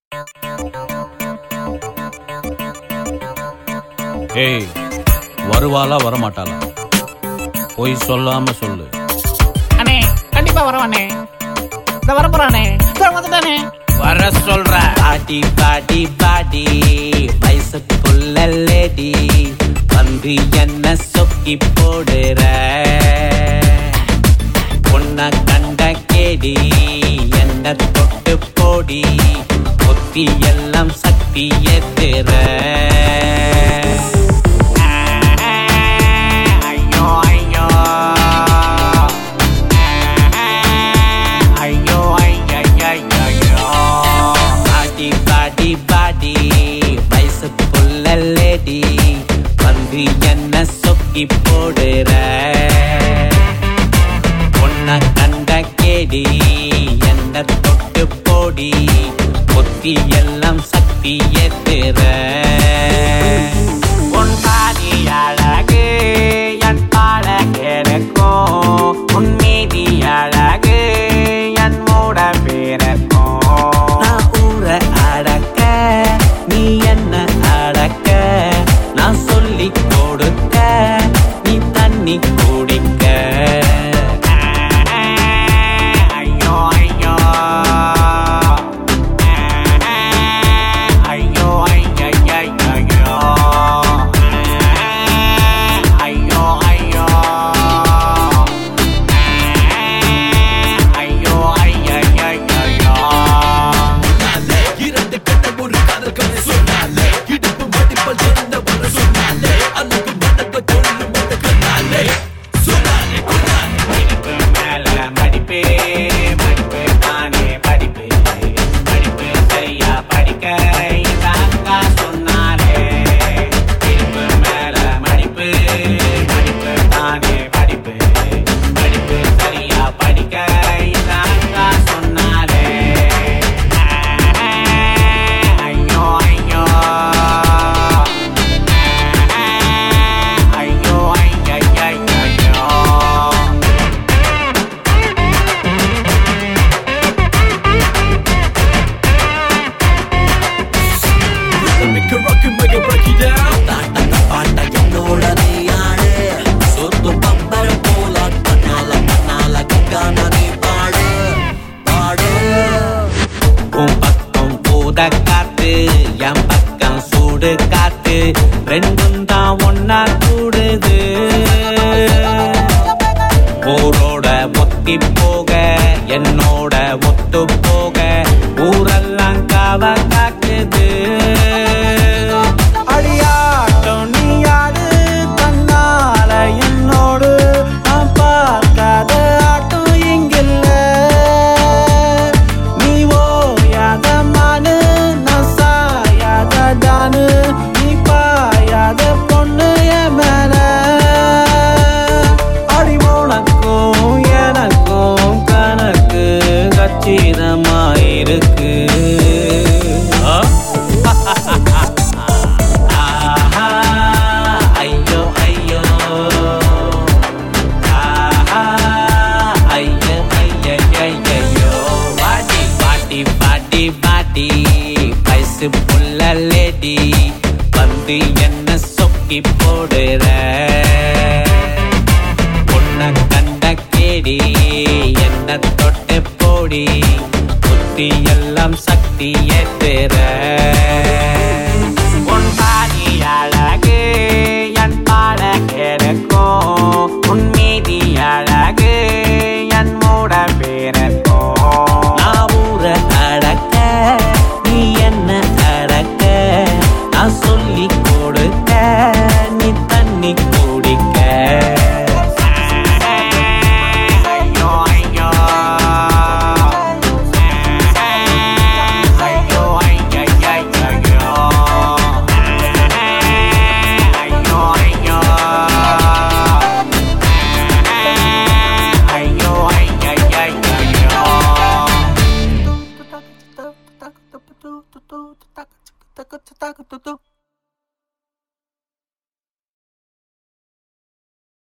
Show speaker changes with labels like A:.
A: ஏய் வருவாளா வரமாட்டாளா போய் சொல்லாம சொல்லு
B: அண்ணே கண்டிப்பா வரோம் அண்ணே இந்த வரப்போறானே இந்த வந்துட்டானே
A: வர சொல்ற
C: பாடி பாடி பாடி வயசுக்குள்ள லேடி வந்து என்ன சொக்கி போடுற பொண்ண கண்ட கேடி என்ன தொட்டு போடி கொத்தி எல்லாம் சக்தி ஏத்துற ஐயோ ஐயோ ஐயோ ஐயோ பாடி பாடி பாடி வயசுக்குள்ள லேடி வந்து என்ன சொக்கி போடுற பொண்ண கண்ட கேடி என்ன தொட்டு போடி கொத்தி எல்லாம் சக்தி ஏத்துற உன் பாதி அழகு என் பாட கிடக்கும் உன் மீதி அழகு என் மூட பிறக்கும் நான் ஊர அடக்க நீ என்ன அடக்க நான் சொல்லி கொடுக்க நீ தண்ணி குடிக்க ஐயோ ஐயோ ஐயோ ஐயோ ஐயோ ஐயோ ஐயோ ஐயோ
D: இரண்டு கட்ட ஒரு காதல் கதை சொன்னாலே இடுப்பு மடிப்பல் என்ன வர சொன்னாலே அன்னைக்கு மடக்க சொல்லும் அந்த கண்ணாலே சொன்னாலே கொண்டாலே
C: படிப்பு மேல படிப்பு படிப்பு தானே படிப்பு படிப்பு சரியா படிக்க இந்த அக்கா சொன்னாலே படிப்பு மேல படிப்பு படிப்பு தானே படிப்பு படிப்பு சரியா படிக்க இந்த அக்கா சொன்னாலே ஐயோ ஐயோ ஐயோ ஐயோ ஐயோ
D: Make a rock and make a break it down தாட்ட பாட்ட என்னோட நீ ஆடு சொத்து பம்பர போல கண்ணால கண்ணால கங்கா நதி பாடு பாடு
C: உன் பக்கம் பூத காத்து என் பக்கம் சூடு காத்து ரெண்டும் தான் ஒன்னா கூடுது ஊரோட ஒத்தி போக என்னோட ஒத்து போக ஊரெல்லாம் காவ காக்குது அடியாட்டம் நீயாடு தன்னால என்னோடு நான் பார்க்காத ஆட்டம் இங்கில்ல நீ ஓயாத மானு நான் சாயாத டானு நீ பாயாத பொண்ணு என் மேல அடி உனக்கும் எனக்கும் கணக்கு கச்சிதமாயிருக்கு ஆஹா, ஐயோ ஐயோ ஆஹா, ஐயோ ஐயோ ஐயோ வாடி வாடி வாடி வாடி வயசு புள்ள லேடி வந்து என்ன சொக்கி போடுற பொண்ண கண்ட கேடி என்ன தொட்டு போடி புத்தி எல்லாம் சக்தி ஏத்துற